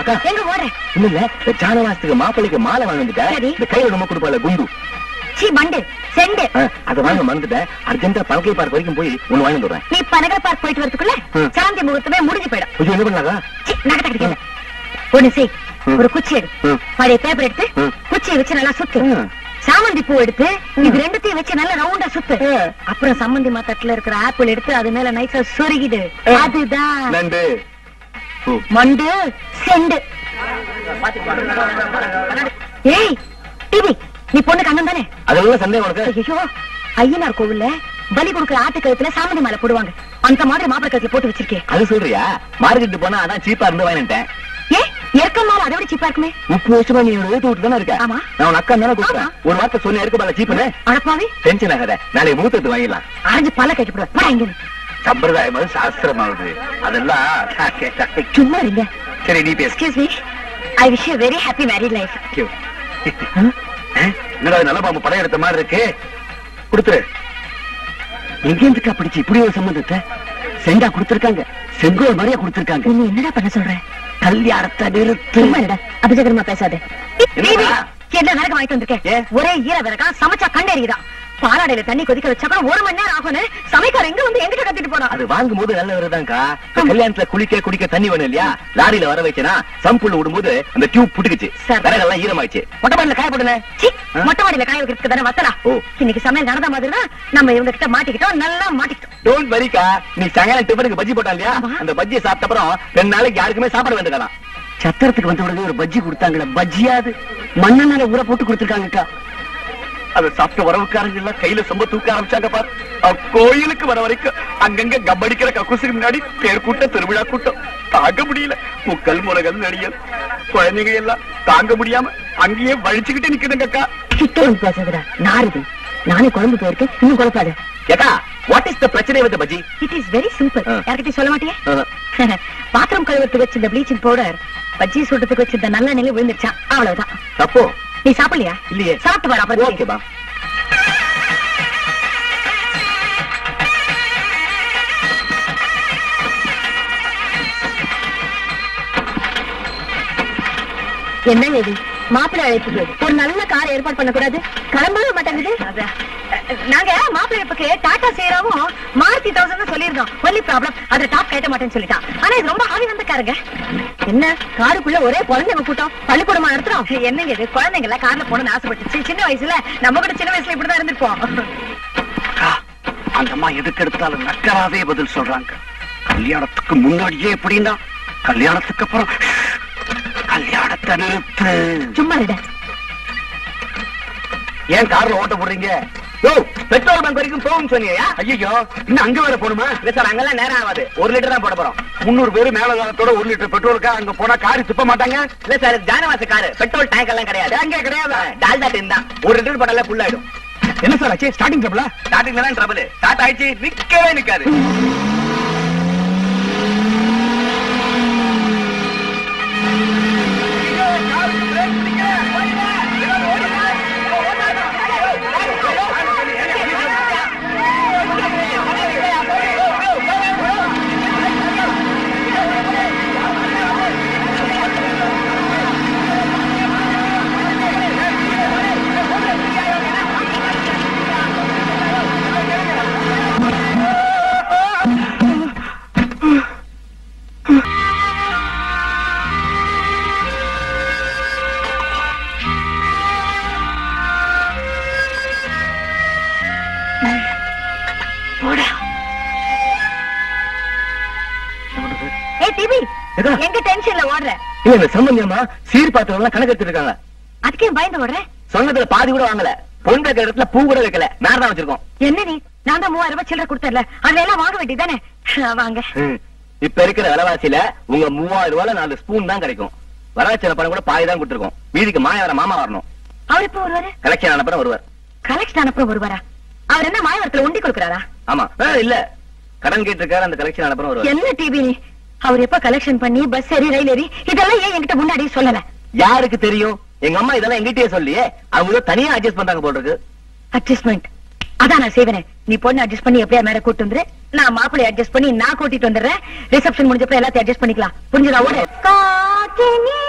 அக்கா. எங்க ஓடுற இல்ல இல்ல இந்த ஜானவாசத்துக்கு மாப்பிள்ளைக்கு மாலை வாங்கிட்டேன் சரி. இந்த கையில ரொம்ப கொடுப்பால குண்டு சீ மண்டு செண்டு ஆ, அதை வாங்க மறந்துட்டேன் அர்ஜென்டா பழக்கை பார்க் வரைக்கும் போய் ஒண்ணு வாங்கி வந்துடுறேன் நீ பனகர் பார்க் போயிட்டு வரதுக்குள்ள ம். சாந்தி முகூர்த்தமே முடிஞ்சு போயிடும் கொஞ்சம் என்ன பண்ணலாக்கா சீ, நகத்தை கிடைக்கல ஒண்ணு செய் ம். ஒரு குச்சி எடு ம். பழைய பேப்பர் எடுத்து ம். குச்சியை வச்சு நல்லா சுத்து ம். சாமந்தி பூ எடுத்து இது ரெண்டுத்தையும் வச்சு நல்லா ரவுண்டா சுத்து ம். அப்புறம் சம்மந்தி மாத்தட்டுல இருக்கிற ஆப்பிள் எடுத்து அது மேல நைஸா சொருகிடு ம். அதுதான் நண்டு ஓ, மண்டு செண்டு ஏய் டிவி நீ பொண்ணுக்கு அண்ணன் தானே அதெல்லாம் சந்தேகம் உனக்கு ஐயோ ஐயனார் கோவில்ல பலி கொடுக்கிற ஆட்டு கழுத்துல சாமந்தி மாலை போடுவாங்க அந்த மாதிரி மாப்பிளை கழுத்துல போட்டு வச்சிருக்கேன் அது சொல்றியா மார்க்கெட் போனா அதான் சீப்பா இருந்து வாங்கிட்டேன் ஏ எருக்கம் மாலை அதை விட சீப்பா இருக்குமே முப்பது வருஷமா நீ என்னோட வீட்டு வீட்டு தானே இருக்க ஆமா. நான் உன் அக்கா தானே கூப்பிட்டேன் ஆமா. ஒரு வார்த்தை சொன்ன இருக்க பால சீப்புன்னு அழப்பாவே டென்ஷன் ஆகாத நாளைக்கு மூத்தத்து வாங்கிடலாம் அரைஞ்சு பல்ல கட்டி போடுவேன் வா இங்க இரு. சம்பிரதாயம் அது சாஸ்திரமாகுது அதெல்லாம் நான் கேட்டா- சும்மா இருங்க சரி நீ பேசு excuse me I wish you very happy married life Thank you. என்னடா இது நல்ல பாம்பு படம் எடுத்த மாதிரி இருக்கு கொடுத்துரு எங்க இருந்துக்கா பிடிச்சு இப்படி ஒரு சம்பந்தத்தை செண்டா கொடுத்திருக்காங்க செங்கோல் மாதிரியா கொடுத்திருக்காங்க நீ என்னடா பண்ண சொல்ற கல்யாணத்தை நிறுத்து சும்மா இருடா அபிஜகரமா பேசாத என்னடா? என்ன விறகு வாங்கிட்டு வந்திருக்கேன் ஏன்? ஒரே ஈர விறகா சமைச்சா கண்டறியுதான் பாலாடையில தண்ணி கொதிக்க வச்சா கூட ஒரு மணி நேரம் ஆகும்னு சமைக்கார எங்க வந்து எங்கிட்ட கத்திட்டு போனா அது வாங்கும் போது நல்ல வருதாங்கா கல்யாணத்துல குளிக்க குடிக்க தண்ணி வேணும் இல்லையா லாரியில வர வச்சேனா சம்புள்ள விடும்போது அந்த டியூப் புட்டுக்குச்சு சரி. விறகெல்லாம் ஈரமாயிடுச்சு மொட்டை மாடியில காய போடுனே சீ, ஆ? மொட்டை மாடியில காய வைக்கிறதுக்கு தானே வத்தலா ஓ. இன்னைக்கு சமையல் நடந்த மாதிரி தான் நம்ம இவங்க கிட்ட மாட்டிக்கிட்டோம் நல்லா மாட்டிக்கிட்டோம் டோன்ட் வரிக்கா நீ சாயங்காலம் டிஃபனுக்கு பஜ்ஜி போட்டான் இல்லையா ஆமா. அந்த பஜ்ஜியை சாப்பிட்ட அப்புறம் ரெண்டு நாளைக்கு யாருக்குமே சாப்பாடு வேண்டுக்கலாம் சத்திரத்துக்கு வந்த உடனே ஒரு பஜ்ஜி கொடுத்தாங்களே பஜ்ஜியாது மண்ணெண்ணெயில ஊற போட்டு கொடுத்திருக்காங்கக்கா அதை சாப்பிட்ட உறவுக்காரங்க எல்லாம் கையில சொம்ப தூக்க ஆரம்பிச்சாங்க பாரு அவ கோயிலுக்கு வர வரைக்கும் அங்கங்க கப்படிக்கிற கக்கூசுக்கு முன்னாடி பேர் கூட்டம் திருவிழா கூட்டம் தாங்க முடியல முக்கல் முலகல் நடிகர் குழந்தைங்க எல்லாம் தாங்க முடியாம அங்கேயே வழிச்சுக்கிட்டு நிக்குதுங்க அக்கா கிட்ட வந்து பேசுறா நாரதி நானே குழம்பு போயிருக்கேன் இன்னும் குழப்பாது ஏக்கா வாட் இஸ் த பிரச்சனை with bajji it is very simple ஆ. யார்கிட்டயும் சொல்ல மாட்டியே பாத்திரம் கழுவுறதுக்கு வச்சிருந்த ப்ளீச்சிங் பவுடர் பஜ்ஜி சுடுறதுக்கு வச்சிருந்த நல்ல நிலை விழுந்துருச்சான் அவ்வளவுதான் தப்போ நீ சாப்பிடலையா இல்லையே சாப்பிட்டு வர அப்புறம் ஓகே பா என்ன இது மாப்பிள்ளை அழைப்புக்கு ஒரு நல்ல கார் ஏற்பாடு பண்ணக்கூடாது கிளம்பவே மாட்டேங்குது நாங்க மாப்பிள்ளை அழைப்புக்கு டாடா சேராவும் மாருதி தௌசண்ட் சொல்லியிருந்தோம் ஒன்லி ப்ராப்ளம் அதை டாப் கேட்ட மாட்டேன்னு சொல்லிட்டான் ஆனா இது ரொம்ப ஆவி வந்த காருங்க என்ன காருக்குள்ள ஒரே குழந்தைங்க கூட்டம் பள்ளிக்கூடமா நடத்துறோம் என்னங்க இது குழந்தைங்க எல்லாம் கார்ல போகணும்னு ஆசைப்பட்டுச்சு சின்ன வயசுல நம்ம கூட சின்ன வயசுல இப்படிதான் இருந்திருப்போம் அக்கா, அந்த அம்மா எதுக்கு எடுத்தாலும் நக்கராவே பதில் சொல்றாங்க கல்யாணத்துக்கு முன்னாடியே எப்படின்னா கல்யாணத்துக்கு அப்புறம் கல்யாணத்தை நிறுத்து சும்மா விட ஏன் கார்ல ஓட்ட போடுறீங்க யோ பெட்ரோல் பங்க் வரைக்கும் போகும் சொன்னீங்க ஐயோ இன்னும் அங்க வேற போணுமா இல்ல சார் அங்கெல்லாம் நேரம் ஆகாது ஒரு லிட்டர் தான் போட போறோம் முன்னூறு பேர் மேல காலத்தோட ஒரு லிட்டர் பெட்ரோலுக்கா அங்க போனா காரி துப்ப மாட்டாங்க இல்ல சார் ஜானவாச காரு பெட்ரோல் டேங்க் எல்லாம் கிடையாது அங்க கிடையாது டால்டா டின் தான் ஒரு லிட்டர் போட்டாலே ஃபுல் ஆயிடும் என்ன சார் ஆச்சு ஸ்டார்டிங் ட்ரபிளா ஸ்டார்டிங்ல தான் ட்ரபிள் ஸ்டார்ட் ஆயிடுச்சு நிக்கவே நிக்காது ஏ டிவி எதா? எங்க டென்ஷன்ல ஓடுற இல்ல இந்த சம்பந்தியம்மா சீர் பாத்திரம் எல்லாம் கணக்கு எடுத்துட்டு இருக்காங்க அதுக்கே பயந்து ஓடுற சொன்னதுல பாதி கூட வாங்கல பொன் வைக்கிற இடத்துல பூ கூட வைக்கல மேல தான் வச்சிருக்கோம் என்ன நீ நான் தான் மூவாயிரம் ரூபாய் சில்லற கொடுத்தர்ல அதுல எல்லாம் வாங்க வேண்டியதானே வாங்க ம். இப்ப இருக்கிற விலைவாசியில உங்க மூவாயிரம் ரூபாயில நாலு ஸ்பூன் தான் கிடைக்கும் வரவச்சன பணம் கூட பாதி தான் கொடுத்துருக்கோம் வீதிக்கு மாயாவர மாமா வரணும் அவர் எப்ப வருவாரு கலெக்ஷன் அனுப்புறம் வருவார் கலெக்ஷன் அனுப்புற வருவாரா அவர் என்ன மாயவரத்துல உண்டி கொடுக்கறாரா ஆமா ஆ, இல்ல கடன் கேட்டு இருக்காரு அந்த கலெக்ஷன் அனுப்புறம் வருவார் என்ன டிவி நீ அவர் எப்ப கலெக்ஷன் பண்ணி பஸ் ஏறி ரயில் ஏறி இதெல்லாம் ஏன் என்கிட்ட முன்னாடி சொல்லல யாருக்கு தெரியும் எங்க அம்மா இதெல்லாம் எங்கிட்டயே சொல்லியே அவங்க ஏதோ தனியா அட்ஜஸ்ட் பண்றாங்க போல இருக்கு அட்ஜஸ்ட்மெண்ட் அதான் நான் செய்வேனே நீ பொண்ணு அட்ஜஸ்ட் பண்ணி எப்படியா மேல கூட்டு வந்துரு நான் மாப்பிள்ளை அட்ஜஸ்ட் பண்ணி நான் கூட்டிட்டு வந்துடுறேன் ரிசப்ஷன் முடிஞ்சப்ப எல்லாத்தையும் அட்ஜஸ்ட் பண்ணிக்கலாம் புரிஞ்சுதா ஓடு காற்றினிலே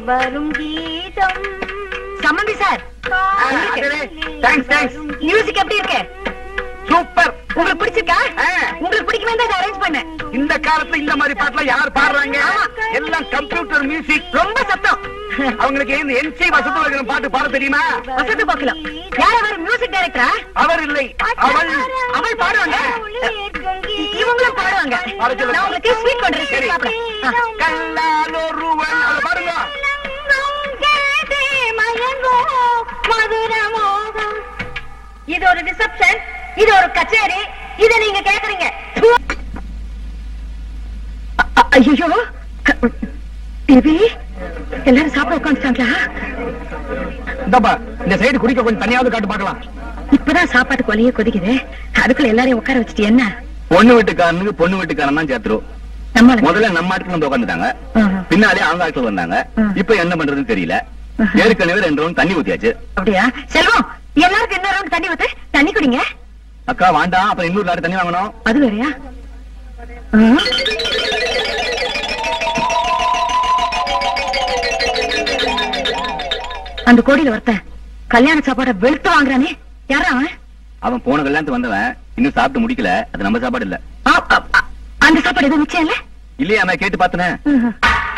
வரும் கீதம் சம்மந்தி சார் அடடே, thanks, thanks. மியூசிக் எப்படி இருக்கு சூப்பர் உங்களுக்கு பிடிச்சிருக்கா ஆ. உங்களுக்கு பிடிக்குமே தான் அரேஞ்ச் பண்ணேன் இந்த காலத்துல இந்த மாதிரி பாட்டுலாம் யார் பாடுறாங்க ஆமா. எல்லாம் கம்ப்யூட்டர் மியூசிக் ரொம்ப சத்தம் அவங்களுக்கு இந்த என்சி வசத்துல பாட்டு பாட தெரியுமா வசதி பார்க்கலாம் யார் அவர் மியூசிக் டைரக்டரா அவர் இல்லை அவள் அவள் பாடுவாங்க இவங்களும் பாடுவாங்க பாட சொல்லுங்க. நான் உங்களுக்கு ஸ்வீட் பண்றேன் சரி. சரி சாப்பிடுறேன் கல்லாலொருவன் அதை பாருங்க இது ஒரு ரிசப்ஷன் இது ஒரு கச்சேரி இத நீங்க கேக்குறீங்க ஐயோ பேபி எல்லாரும் சாப்பிட உட்காந்துட்டாங்களா இந்தப்பா இந்த சைடு குடிக்க கொஞ்சம் தனியாவது காட்டு பார்க்கலாம் இப்பதான் சாப்பாட்டு கொலையே கொதிக்குது அதுக்குள்ள எல்லாரையும் உட்கார வச்சுட்டு என்ன பொண்ணு வீட்டுக்காரனுக்கு பொண்ணு வீட்டுக்காரன் தான் சேர்த்துரும் நம்மள முதல்ல நம்ம ஆட்கள் வந்து உட்காந்துட்டாங்க ஆஹா. பின்னாலே அவங்க ஆட்கள் வந்தாங்க ம். இப்ப என்ன பண்றதுன்னு தெரியல ஆஹா. ஏற்கனவே ரெண்டு ரவுண்ட் தண்ணி ஊத்தியாச்சு அப்படியா செல்வம் எல்லாருக்கும் இன்னொரு round தண்ணி ஊத்து தண்ணி குடிங்க அக்கா வேண்டாம் அப்புறம் இன்னொரு லாரி தண்ணி வாங்கணும் அது வேறையா ம். அந்த கோடியில ஒருத்தன் கல்யாண சாப்பாட வெளுத்து வாங்குறானே யாரா அவன் அவன் போன கல்யாணத்துக்கு வந்தவன் இன்னும் சாப்பிட்டு முடிக்கல அது நம்ம சாப்பாடு இல்ல ஆ, ஆ, ஆ, அந்த சாப்பாடு எதுவும் மிச்சம் இல்ல இல்லையா நான் கேட்டு பார்த்தனே ம்ஹும்.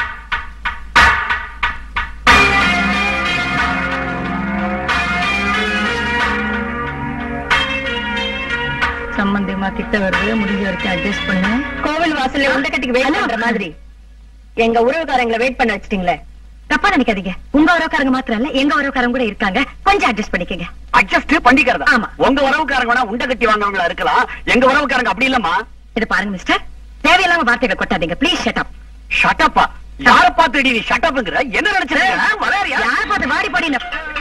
சம்பந்தியமா கிட்ட வருது முடிஞ்ச வரைக்கும் அட்ஜஸ்ட் பண்ணு கோவில் வாசல்ல உண்ட கட்டிக்கு வெயிட் பண்ற மாதிரி எங்க உறவுக்காரங்களை வெயிட் பண்ண வச்சிட்டீங்களே தப்பா நினைக்காதீங்க உங்க உறவுக்காரங்க மாத்திரம் இல்ல எங்க உறவுக்காரங்க கூட இருக்காங்க கொஞ்சம் அட்ஜஸ்ட் பண்ணிக்கங்க அட்ஜஸ்ட் பண்ணிக்கிறதா ஆமா. உங்க உறவுக்காரங்க வேணா உண்டை கட்டி வாங்குறவங்களா இருக்கலாம் எங்க உறவுக்காரங்க அப்படி இல்லம்மா இது பாருங்க மிஸ்டர் தேவையில்லாம வார்த்தைகளை கொட்டாதீங்க ப்ளீஸ் ஷட் அப் ஷட்டப்பா யார பார்த்து நீ ஷட்டப்ங்கிற என்ன நினைச்சிருக்க வளையறியா யார் பார்த்து வாடி போடி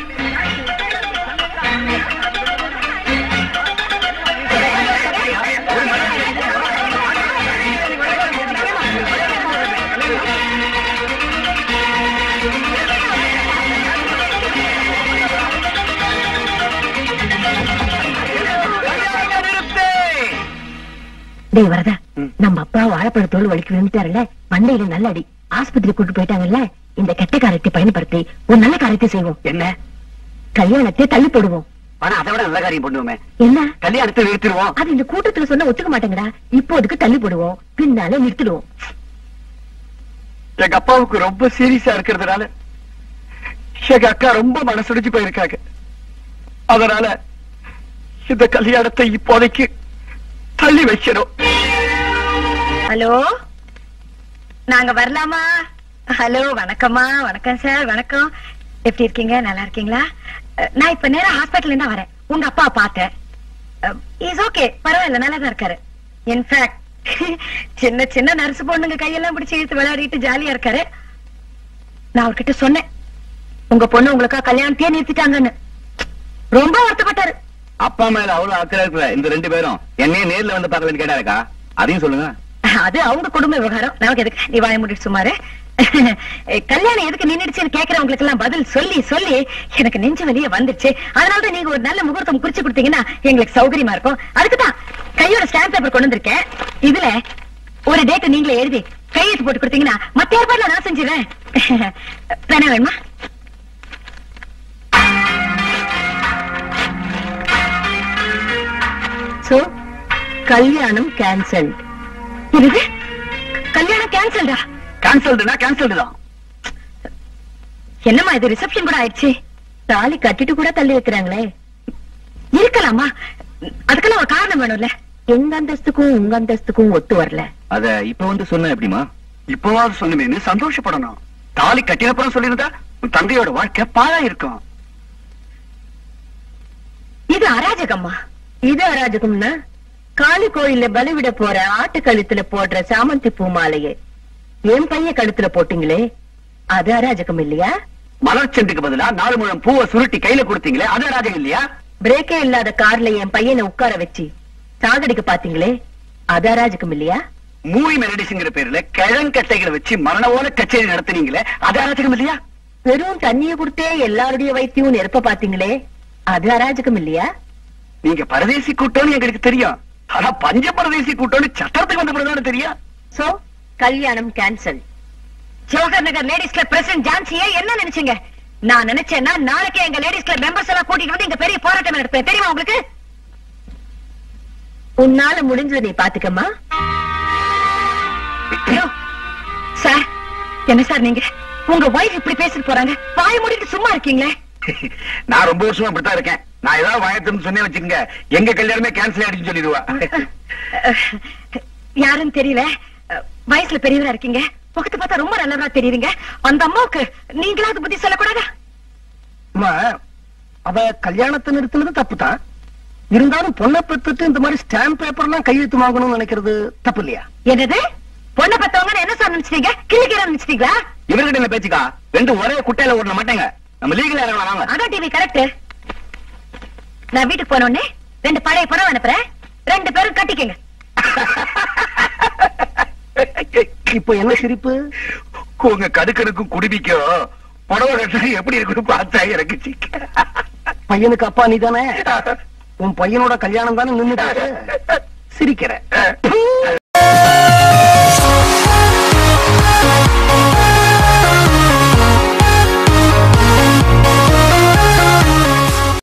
நிறுத்து. டேய் வரதா ம். நம்ம அப்பா வாழைப்பழத்தோடு வலிக்கு விழுந்துட்டாருல்ல மண்டையில நல்ல அடி ஆஸ்பத்திரி கூட்டு போயிட்டாங்கல்ல இந்த கெட்ட காரியத்தை பயன்படுத்தி ஒரு நல்ல காரியத்தை செய்வோம் என்ன கல்யாணத்தை தள்ளி போடுவோம் ஆனா அதை விட நல்ல காரியம் பண்ணுவோமே என்ன கல்யாணத்தை நிறுத்திடுவோம் அது இந்த கூட்டத்துல சொன்னா ஒத்துக்க மாட்டேங்கடா இப்போதுக்கு தள்ளி போடுவோம் பின்னால நிறுத்திடுவோம் எங்க அப்பாவுக்கு ரொம்ப சீரியஸா இருக்கிறதுனால எங்க அக்கா ரொம்ப மனசுடிச்சு போயிருக்காங்க அதனால இந்த கல்யாணத்தை இப்போதைக்கு தள்ளி வைக்கணும் ஹலோ நாங்க வரலாமா ஹலோ வணக்கம்மா வணக்கம் சார் வணக்கம் எப்படி இருக்கீங்க நல்லா இருக்கீங்களா அஹ், நான் இப்ப நேரா ஹாஸ்பிட்டல்ல இருந்தா வரேன் உங்க அப்பா பார்த்தேன் இஸ் ஓகே பரவாயில்ல நல்லா தான் இருக்காரு இன்ஃபேக்ட் சின்ன சின்ன நர்ஸ் பொண்ணுங்க கையெல்லாம் பிடிச்சு இழுத்து விளையாடிட்டு ஜாலியா இருக்காரு நான் அவர்கிட்ட சொன்னேன் உங்க பொண்ணு உங்களுக்கா கல்யாணத்தையே நிறுத்திட்டாங்கன்னு ரொம்ப வருத்தப்பட்டாரு அப்பா மேல அவ்வளவு அக்கறை இருக்கிற இந்த ரெண்டு பேரும் என்னையே நேர்ல வந்து பார்க்க வேண்டிய கேட்டாருக்கா அதையும் சொல்லுங்க அது அவங்க குடும்ப விவகாரம் நமக்கு எதுக்கு நீ வாய மூடிட்டு சுமாரு கல்யாணம் எதுக்கு நின்னுடுச்சுன்னு கேக்குறவங்களுக்கு எல்லாம் பதில் சொல்லி சொல்லி எனக்கு நெஞ்சு வலியே வந்துருச்சு அதனாலதான் நீங்க ஒரு நல்ல முகூர்த்தம் குறிச்சு கொடுத்தீங்கன்னா எங்களுக்கு சௌகரியமா இருக்கும் அதுக்குதான் கையோட ஸ்டாம்ப் பேப்பர் கொண்டு வந்திருக்கேன் இதுல ஒரு டேட் நீங்களே எழுதி கையெழுத்து போட்டு கொடுத்தீங்கன்னா மத்த ஏற்பாடுல நான் செஞ்சிருவேன் வேணா வேணுமா சோ கல்யாணம் கேன்சல் இது கல்யாணம் கேன்சல்டா கேன்சல்டுனா கேன்சல்டு தான் என்னம்மா இது ரிசப்ஷன் கூட ஆயிடுச்சு தாலி கட்டிட்டு கூட தள்ளி வைக்கிறாங்களே இருக்கலாமா அதுக்கெல்லாம் ஒரு காரணம் வேணும்ல எங்க அந்தஸ்துக்கும் உங்க அந்தஸ்துக்கும் ஒத்து வரல அத இப்ப வந்து சொன்ன எப்படிமா இப்பவாவது சொன்னமேனு சந்தோஷப்படணும் தாலி கட்டினப்புறம் சொல்லியிருந்தா உன் தந்தையோட வாழ்க்கை பாழா இருக்கும் இது அராஜகம்மா இது அராஜகம்னா காளி கோயில்ல பலிவிட போற ஆட்டு கழுத்துல போடுற சாமந்தி பூ மாலையே என் பையன் கழுத்துல போட்டீங்களே அது அராஜகம் இல்லையா மலர் செண்டுக்கு பதிலா நாலு முழம் பூவை சுருட்டி கையில கொடுத்தீங்களே அது ராஜகம் இல்லையா பிரேக்கே இல்லாத கார்ல என் பையனை உட்கார வச்சு சாகடிக்க பாத்தீங்களே அது அராஜகம் இல்லையா மூவி மெலடிஸ்ங்கிற பேர்ல கிழங்கட்டைகளை வச்சு மரணவோல கச்சேரி நடத்துனீங்களே அது அராஜகம் இல்லையா வெறும் தண்ணிய கொடுத்தே எல்லாருடைய வைத்தியம் நெருப்ப பாத்தீங்களே அது அராஜகம் இல்லையா நீங்க பரதேசி கூட்டம்னு எங்களுக்கு தெரியும் ஆனா பஞ்ச பரதேசி கூட்டம்னு சத்திரத்துக்கு வந்த பிறகுதானே தெரியும் சோ கல்யாணம் cancel Jawahar Nagar ladies club president ஜான்சியே என்ன நினைச்சீங்க நான் நினைச்சேன்னா நாளைக்கே எங்க லேடிஸ் கிளப் மெம்பர்ஸ் எல்லாம் கூட்டிட்டு வந்து இங்க பெரிய போராட்டம் நடப்பேன் தெரியுமா உங்களுக்கு உன்னால முடிஞ்சதை நீ பாத்துக்கம்மா ஐயோ, சார் என்ன சார் நீங்க உங்க வைஃப் இப்படி பேசிட்டு போறாங்க வாய மூடிட்டு சும்மா இருக்கீங்களே நான் ரொம்ப வருஷமா இப்படித்தான் இருக்கேன் நான் ஏதாவது வாயத்துன்னு சொன்னே வச்சுக்கோங்க எங்க கல்யாணமே கேன்சல் ஆயிடுச்சுன்னு சொல்லிடுவா அஹ், யாருன்னு தெரியல அஹ், வயசுல பெரியவரா இருக்கீங்க முகத்தை பார்த்தா ரொம்ப நல்லவரா தெரியுறீங்க அந்த அம்மாவுக்கு நீங்களாவது புத்தி சொல்லக்கூடாதா அம்மா அவ கல்யாணத்தை நிறுத்தினது தப்பு தான் இருந்தாலும் பொண்ணை பெத்துட்டு இந்த மாதிரி ஸ்டாம்ப் பேப்பர்லாம் கையெழுத்து வாங்கணும்னு நினைக்கிறது தப்பு இல்லையா என்னது பொண்ணை பத்தவங்க என்ன சார் நினைச்சிட்டீங்க கிள்ளிக்கிற நினைச்சிட்டீங்களா இவர்கிட்ட என்ன பேச்சுக்கா ரெண்டு ஒரே குட்டையில ஓட மாட்டேங்க நம்ம லீகல் இறங்கலாம் வாங்க அதான் டிவி கரெக்ட் நான் வீட்டுக்கு போன உடனே ரெண்டு பழைய படம் அனுப்புறேன் ரெண்டு பேரும் கட்டிக்கங்க இப்போ என்ன சிரிப்பு உங்க கடுக்கனுக்கும் குடுமிக்கும் புடவை கட்டினா எப்படி இருக்குன்னு பார்த்தா எனக்கு சிக்க பையனுக்கு அப்பா நீ தானே உன் பையனோட கல்யாணம் தானே நின்னுட்டு சிரிக்கிற